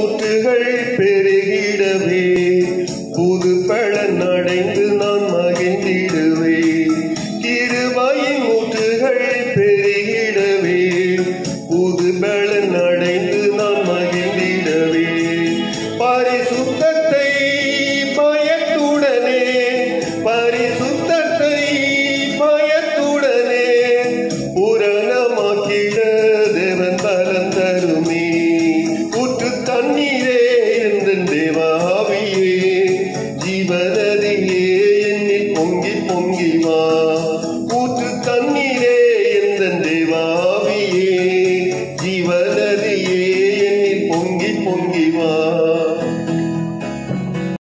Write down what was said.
ஊற்றுகள் பெருகிடவே புது பலன் அடைந்து நான் மகிழ்ந்திடுவே கிருபையின் ஊற்றுகள் பெருகிடவே புது பலன் அடைந்து நான் மகிழ்ந்திடவே பரிசுத்தத்தை பயத்துடனே பரிசுத்தத்தை பயத்துடனே பூரணமாக்கிட தேவன் பலன் தருமே ஊற்று தண்ணீரே எந்த தேவாவியே ஜீவநதியே என்னில் பொங்கி பொங்கி வா